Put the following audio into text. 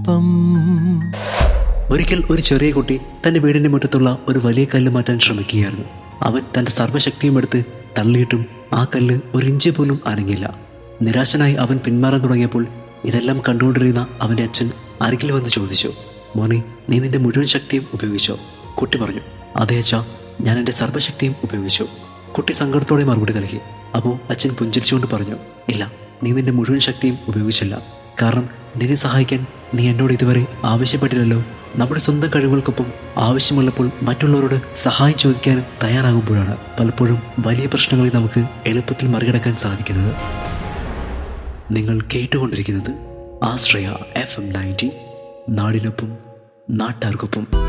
ഒപ്പം ഒരിക്കൽ ഒരു ചെറിയ കുട്ടി തന്റെ വീടിന്റെ മുറ്റത്തുള്ള ഒരു വലിയ കല്ല് മാറ്റാൻ ശ്രമിക്കുകയായിരുന്നു അവൻ തന്റെ സർവ്വശക്തിയും എടുത്ത് തള്ളിയിട്ടും ആ കല്ല് ഒരു ഇഞ്ച് പോലും അനങ്ങില്ല നിരാശനായി അവൻ പിന്മാറാൻ തുടങ്ങിയപ്പോൾ ഇതെല്ലാം കണ്ടുകൊണ്ടിരുന്ന അവന്റെ അച്ഛൻ അരികിൽ വന്ന് ചോദിച്ചു മോനെ നീ നിന്റെ മുഴുവൻ ശക്തിയും ഉപയോഗിച്ചോ കുട്ടി പറഞ്ഞു അതെ അച്ഛാ ഞാൻ എൻ്റെ സർവ്വശക്തിയും ഉപയോഗിച്ചു കുട്ടി സങ്കടത്തോടെ മറുപടി നൽകി അപ്പോൾ അച്ഛൻ പുഞ്ചിരിച്ചുകൊണ്ട് പറഞ്ഞു ഇല്ല നീ നിന്റെ മുഴുവൻ ശക്തിയും ഉപയോഗിച്ചില്ല കാരണം നിന്നെ സഹായിക്കാൻ നീ എന്നോട് ഇതുവരെ ആവശ്യപ്പെട്ടില്ലല്ലോ നമ്മുടെ സ്വന്തം കഴിവുകൾക്കൊപ്പം ആവശ്യമുള്ളപ്പോൾ മറ്റുള്ളവരോട് സഹായം ചോദിക്കാനും തയ്യാറാകുമ്പോഴാണ് പലപ്പോഴും വലിയ പ്രശ്നങ്ങളെ നമുക്ക് എളുപ്പത്തിൽ മറികടക്കാൻ സാധിക്കുന്നത് നിങ്ങൾ കേട്ടുകൊണ്ടിരിക്കുന്നത് ആശ്രയ എഫ് എം നയൻറ്റി നാടിനൊപ്പം നാട്ടാർക്കൊപ്പം